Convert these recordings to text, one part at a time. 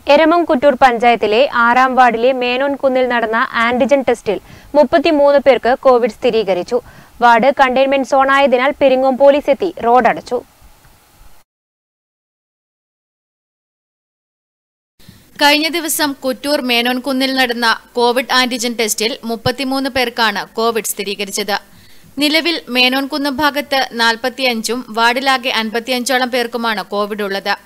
എരമംകുറ്റൂർ പഞ്ചായത്തിലെ ആറാം വാർഡിലെ മേനോൻകുന്നിൽ നടന്ന ആന്റിജൻ ടെസ്റ്റിൽ മുപ്പത്തിമൂന്ന് പേർക്ക് കോവിഡ് സ്ഥിരീകരിച്ചു വാർഡ് കണ്ടെയ്ൻമെന്റ് സോണായതിനാൽ പെരിങ്ങോം പോലീസ് എത്തി റോഡടച്ചു കഴിഞ്ഞ ദിവസം കുറ്റൂർ മേനോൻകുന്നിൽ നടന്ന കോവിഡ് ആന്റിജൻ ടെസ്റ്റിൽ മുപ്പത്തിമൂന്ന് പേർക്കാണ് കോവിഡ് സ്ഥിരീകരിച്ചത് നിലവിൽ മേനോൻകുന്ന് ഭാഗത്ത് നാൽപ്പത്തിയഞ്ചും വാർഡിലാകെ അൻപത്തിയഞ്ചോളം പേർക്കുമാണ് കോവിഡ് ഉള്ളത്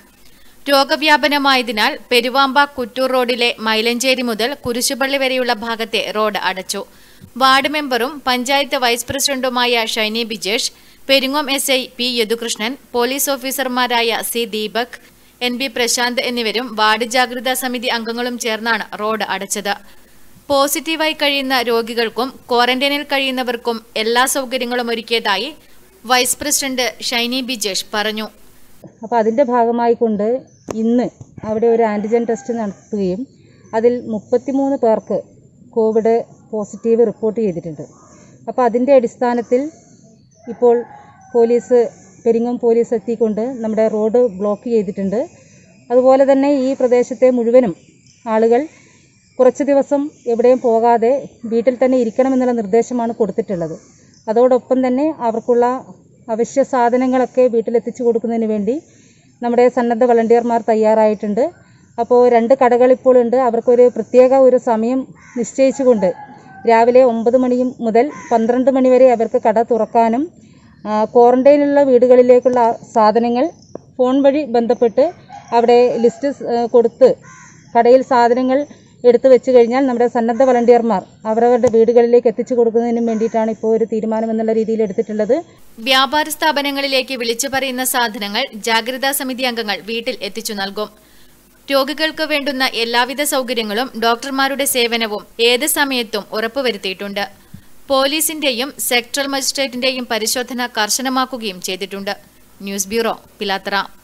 രോഗവ്യാപനമായതിനാൽ പെരുവാമ്പ കുറ്റൂർ റോഡിലെ മൈലഞ്ചേരി മുതൽ കുരിശുപള്ളി വരെയുള്ള ഭാഗത്തെ റോഡ് അടച്ചു വാർഡ് മെമ്പറും പഞ്ചായത്ത് വൈസ് പ്രസിഡന്റുമായ Shiny Bijesh Peringome S I P Yadukrishnan police ഓഫീസർമാരായ C Deepak N B Prashanth എന്നിവരും വാർഡ് ജാഗ്രതാ സമിതി അംഗങ്ങളും ചേർന്നാണ് റോഡ് അടച്ചത് പോസിറ്റീവായി കഴിയുന്ന രോഗികൾക്കും ക്വാറന്റൈനിൽ കഴിയുന്നവർക്കും എല്ലാ സൗകര്യങ്ങളും ഒരുക്കിയതായി വൈസ് പ്രസിഡന്റ് ഷൈനി ബിജേഷ് പറഞ്ഞു അപ്പോൾ അതിൻ്റെ ഭാഗമായിക്കൊണ്ട് ഇന്ന് അവിടെ ഒരു ആൻറ്റിജൻ ടെസ്റ്റ് നടത്തുകയും അതിൽ മുപ്പത്തിമൂന്ന് പേർക്ക് കോവിഡ് പോസിറ്റീവ് റിപ്പോർട്ട് ചെയ്തിട്ടുണ്ട് അപ്പോൾ അതിൻ്റെ അടിസ്ഥാനത്തിൽ ഇപ്പോൾ പോലീസ് പെരിങ്ങോം പോലീസ് എത്തിക്കൊണ്ട് നമ്മുടെ റോഡ് ബ്ലോക്ക് ചെയ്തിട്ടുണ്ട് അതുപോലെ തന്നെ ഈ പ്രദേശത്തെ മുഴുവനും ആളുകൾ കുറച്ച് ദിവസം എവിടെയും പോകാതെ വീട്ടിൽ തന്നെ ഇരിക്കണമെന്നുള്ള നിർദ്ദേശമാണ് കൊടുത്തിട്ടുള്ളത് അതോടൊപ്പം തന്നെ അവർക്കുള്ള അവശ്യ സാധനങ്ങളൊക്കെ വീട്ടിലെത്തിച്ചു കൊടുക്കുന്നതിന് വേണ്ടി നമ്മുടെ സന്നദ്ധ വളണ്ടിയർമാർ തയ്യാറായിട്ടുണ്ട് അപ്പോൾ രണ്ട് കടകൾ ഇപ്പോൾ ഉണ്ട് അവർക്കൊരു പ്രത്യേക ഒരു സമയം നിശ്ചയിച്ചുകൊണ്ട് രാവിലെ ഒമ്പത് മണി മുതൽ പന്ത്രണ്ട് മണി വരെ അവർക്ക് കട തുറക്കാനും ആ, ക്വാറന്റൈനിലുള്ള വീടുകളിലേക്കുള്ള സാധനങ്ങൾ ഫോൺ വഴി ബന്ധപ്പെട്ട് അവിടെ ലിസ്റ്റ് സ്- ആ, കൊടുത്ത് കടയിൽ സാധനങ്ങൾ എടുത്തു വെച്ച് കഴിഞ്ഞാൽ നമ്മുടെ സന്നദ്ധ വളണ്ടിയർമാർ അവരവരുടെ വീടുകളിലേക്ക് എത്തിച്ചു കൊടുക്കുന്നതിനും വേണ്ടിയിട്ടാണ് ഇപ്പോൾ ഒരു തീരുമാനം എന്നുള്ള രീതിയിൽ എടുത്തിട്ടുള്ളത് വ്യാപാര സ്ഥാപനങ്ങളിലേക്ക് വിളിച്ചു പറയുന്ന സാധനങ്ങൾ ജാഗ്രതാ സമിതി അംഗങ്ങൾ വീട്ടിൽ എത്തിച്ചു നൽകും രോഗികൾക്ക് വേണ്ടുന്ന എല്ലാവിധ സൗകര്യങ്ങളും ഡോക്ടർമാരുടെ സേവനവും ഏത് സമയത്തും ഉറപ്പുവരുത്തിയിട്ടുണ്ട് പോലീസിന്റെയും സെക്ടറൽ മജിസ്ട്രേറ്റിന്റെയും പരിശോധന കർശനമാക്കുകയും ചെയ്തിട്ടുണ്ട് ന്യൂസ് ബ്യൂറോ പിലാത്തറ